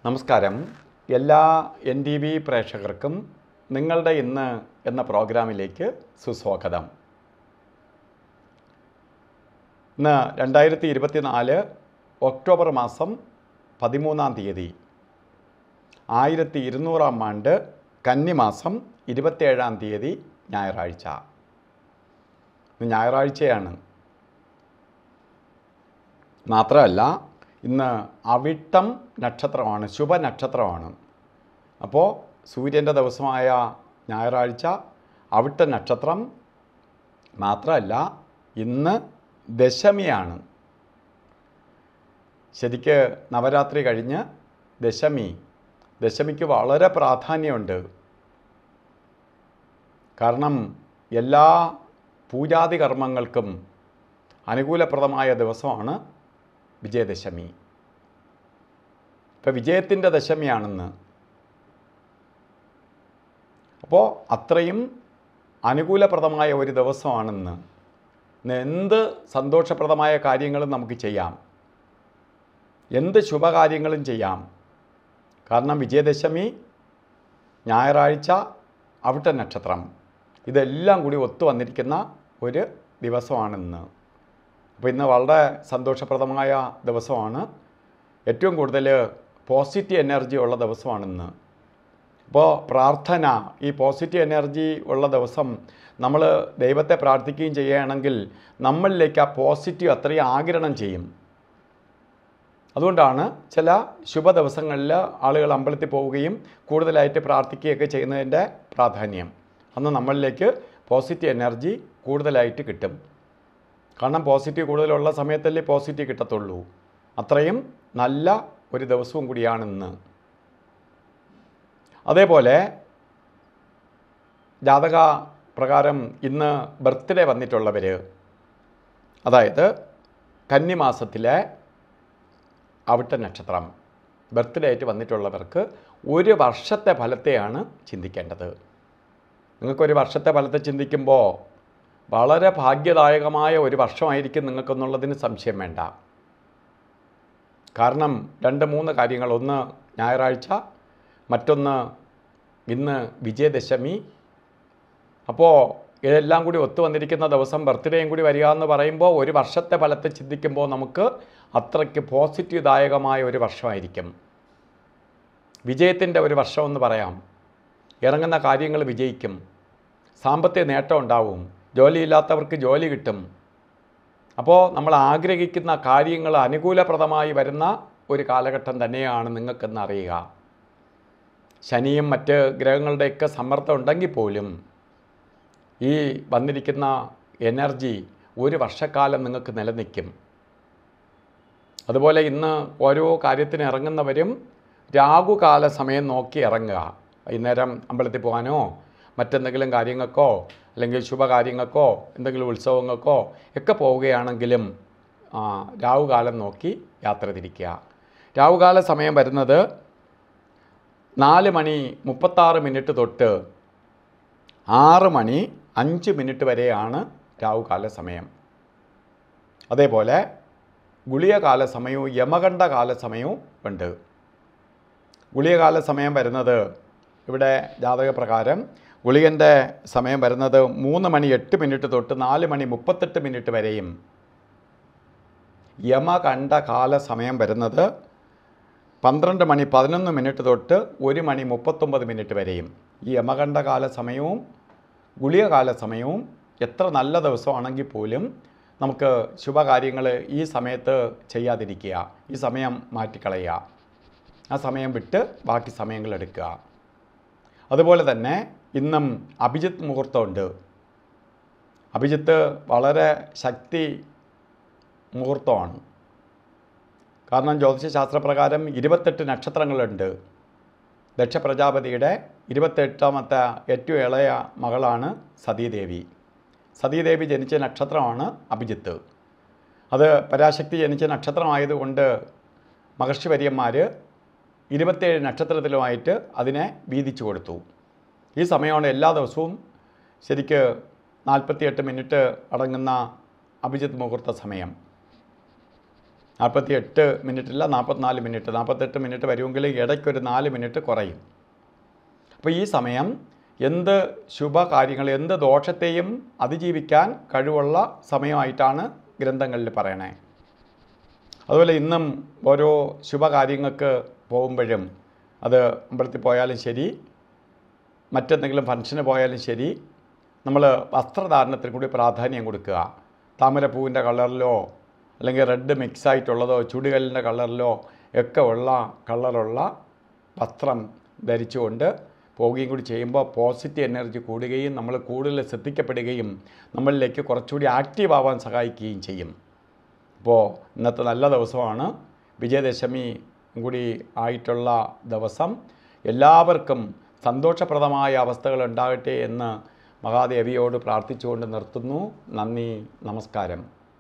നമസ്കാരം എല്ലാ N T V പ്രേക്ഷകർക്കും നിങ്ങളുടെ ഇന്ന് എന്ന പ്രോഗ്രാമിലേക്ക് സുസ്വാഗതം ഇന്ന് രണ്ടായിരത്തി ഇരുപത്തി നാല് ഒക്ടോബർ മാസം പതിമൂന്നാം തീയതി ആയിരത്തി ഇരുന്നൂറാം ആണ്ട് കന്നിമാസം ഇരുപത്തേഴാം തീയതി ഞായറാഴ്ച ഇന്ന് ഞായറാഴ്ചയാണ് മാത്രമല്ല ഇന്ന് അവിട്ടം നക്ഷത്രമാണ് ശുഭനക്ഷത്രമാണ് അപ്പോൾ സൂര്യൻ്റെ ദിവസമായ ഞായറാഴ്ച അവിട്ട നക്ഷത്രം മാത്രമല്ല ഇന്ന് ദശമിയാണ് ശരിക്ക് നവരാത്രി കഴിഞ്ഞ് ദശമി ദശമിക്ക് വളരെ പ്രാധാന്യമുണ്ട് കാരണം എല്ലാ പൂജാതി കർമ്മങ്ങൾക്കും അനുകൂലപ്രദമായ ദിവസമാണ് വിജയദശമി ഇപ്പം വിജയത്തിൻ്റെ ദശമിയാണെന്ന് അപ്പോൾ അത്രയും അനുകൂലപ്രദമായ ഒരു ദിവസമാണെന്ന് ഇന്ന് എന്ത് സന്തോഷപ്രദമായ കാര്യങ്ങളും നമുക്ക് ചെയ്യാം എന്ത് ശുഭകാര്യങ്ങളും ചെയ്യാം കാരണം വിജയദശമി ഞായറാഴ്ച അവിട്ട നക്ഷത്രം ഇതെല്ലാം കൂടി ഒത്തു വന്നിരിക്കുന്ന ഒരു ദിവസമാണിന്ന് അപ്പോൾ ഇന്ന് വളരെ സന്തോഷപ്രദമായ ദിവസമാണ് ഏറ്റവും കൂടുതൽ പോസിറ്റീവ് എനർജി ഉള്ള ദിവസമാണിന്ന് അപ്പോൾ പ്രാർത്ഥന ഈ പോസിറ്റീവ് എനർജി ഉള്ള ദിവസം നമ്മൾ ദൈവത്തെ പ്രാർത്ഥിക്കുകയും ചെയ്യുകയാണെങ്കിൽ നമ്മളിലേക്ക് ആ പോസിറ്റീവ് അത്രയും ആകിരണം ചെയ്യും അതുകൊണ്ടാണ് ചില ശുഭ ദിവസങ്ങളിൽ ആളുകൾ അമ്പലത്തിൽ പോവുകയും കൂടുതലായിട്ട് പ്രാർത്ഥിക്കുകയൊക്കെ ചെയ്യുന്നതിൻ്റെ പ്രാധാന്യം അന്ന് നമ്മളിലേക്ക് പോസിറ്റീവ് എനർജി കൂടുതലായിട്ട് കിട്ടും കാരണം പോസിറ്റീവ് കൂടുതലുള്ള സമയത്തല്ലേ പോസിറ്റീവ് കിട്ടത്തുള്ളൂ അത്രയും നല്ല ഒരു ദിവസവും കൂടിയാണിന്ന് അതേപോലെ ജാതക പ്രകാരം ഇന്ന് ബർത്ത്ഡേ വന്നിട്ടുള്ളവർ അതായത് കന്നിമാസത്തിലെ അവിട്ട നക്ഷത്രം ബർത്ത്ഡേ ആയിട്ട് വന്നിട്ടുള്ളവർക്ക് ഒരു വർഷത്തെ ഫലത്തെയാണ് ചിന്തിക്കേണ്ടത് നിങ്ങൾക്കൊരു വർഷത്തെ ഫലത്തെ ചിന്തിക്കുമ്പോൾ വളരെ ഭാഗ്യദായകമായ ഒരു വർഷമായിരിക്കും നിങ്ങൾക്കെന്നുള്ളതിന് സംശയം വേണ്ട കാരണം രണ്ട് മൂന്ന് കാര്യങ്ങൾ ഒന്ന് ഞായറാഴ്ച മറ്റൊന്ന് ഇന്ന് വിജയദശമി അപ്പോൾ ഇതെല്ലാം കൂടി ഒത്തു വന്നിരിക്കുന്ന ദിവസം ബർത്ത്ഡേയും കൂടി വരിക എന്ന് പറയുമ്പോൾ ഒരു വർഷത്തെ ഫലത്തെ ചിന്തിക്കുമ്പോൾ നമുക്ക് അത്രയ്ക്ക് പോസിറ്റീവ് ദായകമായ ഒരു വർഷമായിരിക്കും വിജയത്തിൻ്റെ ഒരു വർഷമെന്ന് പറയാം ഇറങ്ങുന്ന കാര്യങ്ങൾ വിജയിക്കും സാമ്പത്തിക നേട്ടം ഉണ്ടാവും ജോലിയില്ലാത്തവർക്ക് ജോലി കിട്ടും അപ്പോൾ നമ്മൾ ആഗ്രഹിക്കുന്ന കാര്യങ്ങൾ അനുകൂലപ്രദമായി വരുന്ന ഒരു കാലഘട്ടം തന്നെയാണ് നിങ്ങൾക്കെന്ന് അറിയുക ശനിയും മറ്റ് ഗ്രഹങ്ങളുടെയൊക്കെ സമ്മർദ്ദം ഉണ്ടെങ്കിൽ പോലും ഈ വന്നിരിക്കുന്ന എനർജി ഒരു വർഷക്കാലം നിങ്ങൾക്ക് നിലനിൽക്കും അതുപോലെ ഇന്ന് ഓരോ കാര്യത്തിന് ഇറങ്ങുന്നവരും രാഹുകാല സമയം നോക്കി ഇറങ്ങുക വൈകുന്നേരം അമ്പലത്തിൽ പോകാനോ മറ്റെന്തെങ്കിലും കാര്യങ്ങൾക്കോ അല്ലെങ്കിൽ ശുഭകാര്യങ്ങൾക്കോ എന്തെങ്കിലും ഉത്സവങ്ങൾക്കോ ഒക്കെ പോവുകയാണെങ്കിലും ആ, രാഹുകാലം നോക്കി യാത്ര തിരിക്കുക രാഹുകാല സമയം വരുന്നത് നാല് മണി മുപ്പത്താറ് മിനിറ്റ് തൊട്ട് ആറ് മണി അഞ്ച് മിനിറ്റ് വരെയാണ് രാഹുകാല സമയം അതേപോലെ ഗുളികകാല സമയവും യമകണ്ഠ കാല സമയവും ഉണ്ട് ഗുളികകാല സമയം വരുന്നത് ഇവിടെ ജാതകപ്രകാരം ഗുളികൻ്റെ സമയം വരുന്നത് മൂന്ന് മണി എട്ട് മിനിറ്റ് തൊട്ട് നാല് മണി മുപ്പത്തെട്ട് മിനിറ്റ് വരെയും യമകണ്ഠ കാല സമയം വരുന്നത് പന്ത്രണ്ട് മണി പതിനൊന്ന് മിനിറ്റ് തൊട്ട് ഒരു മണി മുപ്പത്തൊമ്പത് മിനിറ്റ് വരെയും ഈ യമകണ്ഠ കാല സമയവും ഗുളികകാല സമയവും എത്ര നല്ല ദിവസമാണെങ്കിൽ പോലും നമുക്ക് ശുഭകാര്യങ്ങൾ ഈ സമയത്ത് ചെയ്യാതിരിക്കുക ഈ സമയം മാറ്റിക്കളയുക ആ സമയം വിട്ട് ബാക്കി സമയങ്ങൾ എടുക്കുക അതുപോലെ തന്നെ ഇന്നും അഭിജിത്ത് മുഹൂർത്തമുണ്ട് അഭിജിത്ത് വളരെ ശക്തി മുഹൂർത്തമാണ് കാരണം ജ്യോതിഷശാസ്ത്രപ്രകാരം ഇരുപത്തെട്ട് നക്ഷത്രങ്ങളുണ്ട് ദക്ഷ പ്രജാപതിയുടെ ഇരുപത്തെട്ടാമത്തെ ഏറ്റവും ഇളയ മകളാണ് സതീദേവി സതീദേവി ജനിച്ച നക്ഷത്രമാണ് അഭിജിത്ത് അത് പരാശക്തി ജനിച്ച നക്ഷത്രമായതുകൊണ്ട് മഹർഷി വര്യന്മാർ ഇരുപത്തേഴ് നക്ഷത്രത്തിലുമായിട്ട് അതിനെ വീതിച്ചു കൊടുത്തു ഈ സമയമാണ് എല്ലാ ദിവസവും ശരിക്ക് നാൽപ്പത്തിയെട്ട് മിനിറ്റ് അടങ്ങുന്ന അഭിജിത്ത് മുഹൂർത്ത സമയം നാൽപ്പത്തി എട്ട് മിനിറ്റില്ല നാൽപ്പത്തിനാല് മിനിറ്റ് നാൽപ്പത്തെട്ട് മിനിറ്റ് വരുമെങ്കിൽ ഇടയ്ക്കൊരു നാല് മിനിറ്റ് കുറയും അപ്പോൾ ഈ സമയം എന്ത് ശുഭകാര്യങ്ങൾ എന്ത് ദോഷത്തെയും അതിജീവിക്കാൻ കഴിവുള്ള സമയമായിട്ടാണ് ഗ്രന്ഥങ്ങളിൽ പറയണേ അതുപോലെ ഇന്നും ഓരോ ശുഭകാര്യങ്ങൾക്ക് പോകുമ്പോഴും അത് അമ്പലത്തിൽ പോയാലും ശരി മറ്റെന്തെങ്കിലും ഫംഗ്ഷന് പോയാലും ശരി നമ്മൾ വസ്ത്രധാരണത്തിന് കൂടി പ്രാധാന്യം കൊടുക്കുക താമരപ്പൂവിൻ്റെ കളറിലോ അല്ലെങ്കിൽ റെഡ് മിക്സ് ആയിട്ടുള്ളതോ ചുടുകല്ലിൻ്റെ കളറിലോ ഒക്കെ ഉള്ള കളറുള്ള വസ്ത്രം ധരിച്ചുകൊണ്ട് പോവുകയും കൂടി ചെയ്യുമ്പോൾ പോസിറ്റീവ് എനർജി കൂടുകയും നമ്മൾ കൂടുതൽ ശ്രദ്ധിക്കപ്പെടുകയും നമ്മളിലേക്ക് കുറച്ചുകൂടി ആക്റ്റീവ് ആവാൻ സഹായിക്കുകയും ചെയ്യും അപ്പോൾ ഇന്നത്തെ നല്ല ദിവസമാണ് വിജയദശമി കൂടി ആയിട്ടുള്ള ദിവസം എല്ലാവർക്കും സന്തോഷപ്രദമായ അവസ്ഥകൾ ഉണ്ടാകട്ടെ എന്ന് മഹാദേവിയോട് പ്രാർത്ഥിച്ചുകൊണ്ട് നിർത്തുന്നു നന്ദി നമസ്കാരം